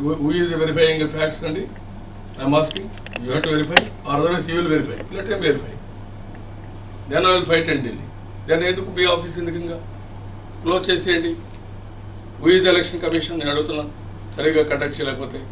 who is verifying the facts అండి I'm asking you have to verify or otherwise you will verify let him verify then I will fight అండి Delhi then ఎందుకు మీ office ఎందుకు ఇంకా close చేసేయండి who is election commission నేను అడుగుతున్నాను సరిగ్గా conduct చేయలేకపోతే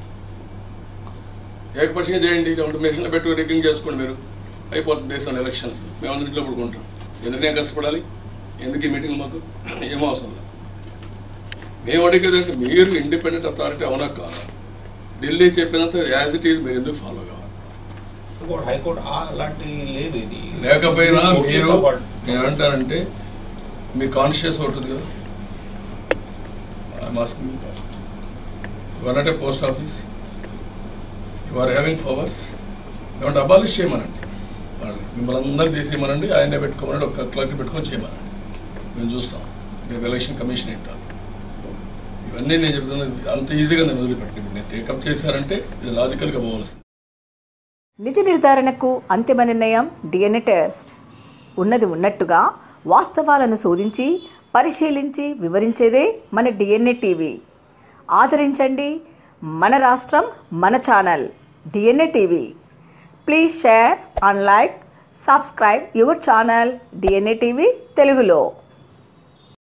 ఏకపక్షంగా చేయండి లేకుంటే మిషన్లో పెట్టుకుని రిగ్గింగ్ చేసుకోండి మీరు అయిపోతుంది దేశంలో ఎలక్షన్స్ మేము అందరి ఇంట్లో పడుకుంటాం ఎందుకు నేను కష్టపడాలి ఎందుకు ఈ మీటింగ్ మాకు ఏం అవసరం లేదు మేము అడిగేదంటే మీరు ఇండిపెండెంట్ అథారిటీ అవునా కాదా ఢిల్లీ చెప్పినంత యాజ్ ఇట్ ఈజ్ మీరు ఎందుకు ఫాలో కావాలి హైకోర్టు హైకోర్టు ఆ అలాంటి లేదు ఇది లేకపోయినా ఓకే మీరు సపోర్ట్. ఏమంటారంటే మీ కాన్షియస్ ఉంటుంది కదా masking your not a post office you are having powers ఏమంటే అబాలిష్ చేయమనండి వాళ్ళని మిమ్మల్ని అందరూ తీసేయమనండి ఆయనే పెట్టుకోమనండి ఒక క్లర్క్ పెట్టుకొని చేయమనండి మేము చూస్తాం మేము ఎలక్షన్ కమిషన్ ఏంటాం ఇవన్నీ నేను చెప్తున్నది అంత ఈజీగా నేను వదిలిపెట్టండి నేను టేకప్ చేశారంటే ఇది లాజికల్గా పోవాల్సింది నిజ నిర్ధారణకు అంతిమ నిర్ణయం డిఎన్ఏ టెస్ట్ ఉన్నది ఉన్నట్టుగా వాస్తవాలను శోధించి పరిశీలించి వివరించేదే మన డిఎన్ఏ టీవీ ఆదరించండి మన రాష్ట్రం మన channel DNA TV please share and like subscribe your channel DNA TV తెలుగులో